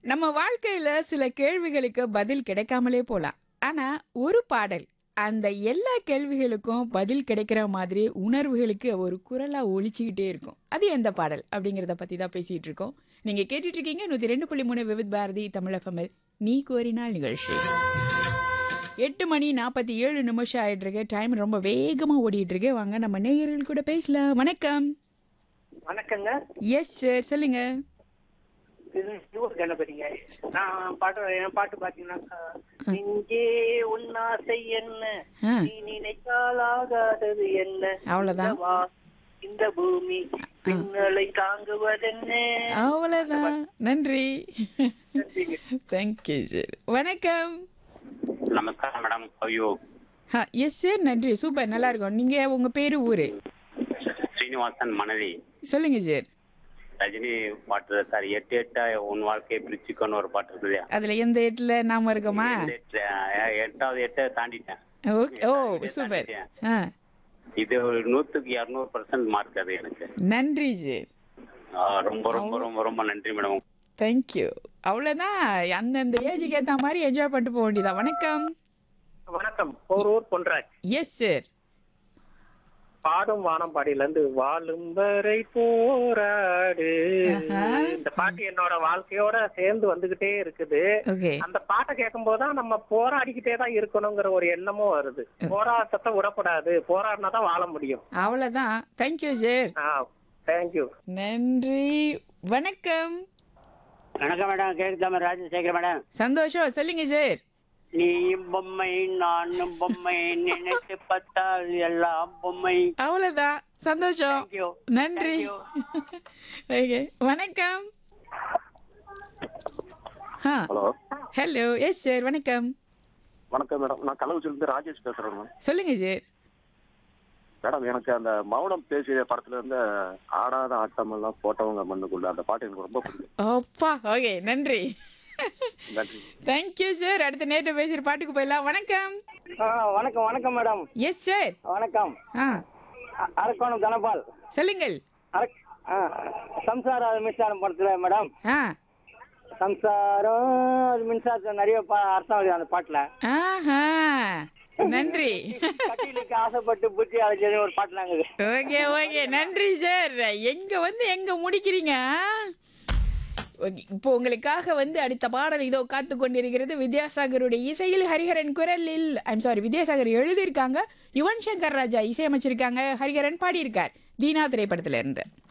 நம்ம வாழ்க்கையில சில கேள்விகளுக்கு பதில் கிடைக்காமலே போலாம் ஆனா ஒரு பாடல் அந்த எல்லா கேள்விகளுக்கும் பதில் கிடைக்கிற மாதிரி உணர்வுகளுக்கு ஒரு குரலா ஒலிச்சுக்கிட்டே இருக்கும் அது எந்த பாடல் அப்படிங்கிறத பத்தி தான் பேசிட்டு இருக்கோம் நீங்க கேட்டுட்டு இருக்கீங்க நூத்தி ரெண்டு புள்ளி மூணு விவித் பாரதி தமிழகமல் நீ கோரினால் நிகழ்ச்சி எட்டு மணி நாற்பத்தி ஏழு நிமிஷம் ஆயிட்டு இருக்கு டைம் ரொம்ப வேகமா ஓடிட்டு இருக்கு வாங்க நம்ம நேயர்கள் கூட பேசலாம் வணக்கம் வணக்கங்க எஸ் சார் சொல்லுங்க இது யுவர் கணபதிங்க நான் பாட்டு என் பாட்டு பாத்தீங்கன்னாக்கா நெஞ்சே உன்னாசை என்ன ஆ. நீ நினைத்தால் ஆகாதது என்ன அவ்வளவுதான். இந்த வா- இந்த பூமி பின்னலை தாங்குவதென்ன அவ்வளவுதான் நன்றி தேங்க்யூ சார் வணக்கம் நமஸ்காரம் மேடம் ஐயோ எஸ் சார் நன்றி சூப்பர் நல்லா இருக்கும் நீங்க உங்க பேரு ஊரு ஸ்ரீனிவாசன் மனைவி சொல்லுங்க சார் ரஜினி பாட்டு சார் எட்டு எட்டா உன் வாழ்க்கையை பிரிச்சுக்கோன்னு ஒரு பாட்டு இருக்குது இல்லையா அதுல எந்த எட்டுல நாம இருக்கோமா இந்த எட்டு, அஹ், எட்டாவது எட்டை தாண்டிட்டேன் ஓகே ஓ சூப்பர் ஆ இது ஒரு நூத்துக்கு இரநூறு பர்சன்ட் மார்க் அது எனக்கு நன்றி சார் ஆஹ், ரொம்ப ரொம்ப ரொம்ப ரொம்ப நன்றி மேடம் தேங்க்யூ அவ்வளோதான் அந்தந்த ஏஜுக்கு ஏற்ற மாதிரி என்ஜாய் பண்ணிட்டு போக வேண்டியதா வணக்கம் வணக்கம் போரூர் பொன்ராஜ் எஸ் சார் பாடும் வானம்பாடியில இருந்து வாழும் வரை போராடு ஆஹா. இந்த பாட்டு என்னோட வாழ்க்கையோட சேர்ந்து வந்துகிட்டே இருக்குது ஓகே அந்த பாட்டை கேட்கும் போதுதான் நம்ம போராடிக்கிட்டே தான் இருக்கணுங்கிற ஒரு எண்ணமும் வருது போராட்டத்தை விடக்கூடாது போராடினா தான் வாழ முடியும் அவ்வளோதான் தேங்க்யூ சார் ஆ தேங்க்யூ நன்றி வணக்கம் வணக்கம் மேடம் கேக்குதா ராஜசேகர் மேடம் சந்தோஷம் சொல்லுங்க சார் நீயும் பொம்மை நானும் பொம்மை நினைத்து பார்த்தால் எல்லாம் பொம்மை அவ்வளோதான் சந்தோஷம் Thank you. நன்றி ஓகே வணக்கம் ஆ ஹலோ ஹலோ எஸ் சார் வணக்கம் வணக்கம் மேடம் நான் கள்ளக்குறிச்சியிலிருந்து ராஜேஷ் பேசுறேன் மேம் சொல்லுங்க சார் மேடம் எனக்கு அந்த மௌனம் பேசிய படத்துல இருந்து ஆடாத ஆட்டம் எல்லாம் போட்டவங்க மண்ணுக்குள்ள அந்த பாட்டு எனக்கு ரொம்ப பிடிக்கும் அப்பா ஓகே நன்றி நன்றி தேங்க்யூ சார் அடுத்த நேரத்தை பேசுகிற பாட்டுக்கு போயிடலாம் வணக்கம் வணக்கம் வணக்கம் மேடம் எஸ் சார் வணக்கம் ஆ அ- அரக்கோணம் தனபால் சொல்லுங்கள் அரக் ஆ, சம்சார மின்சாரம் படத்துல மேடம் ஆ சம்சாரம் அது மின்சாரத்துல நிறைய பா- அர்த்தம் இருக்கு அந்த பாட்டுல ஆஹா நன்றி கட்டிலுக்கு ஆசைப்பட்டு புத்தி அழைச்சது ஒரு பாட்டுலாங்க இது ஓகே ஓகே நன்றி சார் எங்க வந்து எங்க முடிக்கிறீங்க ஓகே இப்போ உங்களுக்காக வந்து அடுத்த பாடல் இதோ காத்து கொண்டிருக்கிறது வித்யாசாகருடைய இசையில் ஹரிஹரன் குரலில் ஐம் சாரி வித்யாசாகர் எழுதியிருக்காங்க யுவன் சங்கர் ராஜா இசையமைச்சிருக்காங்க ஹரிஹரன் பாடியிருக்கார் தீனா திரைப்படத்துல இருந்து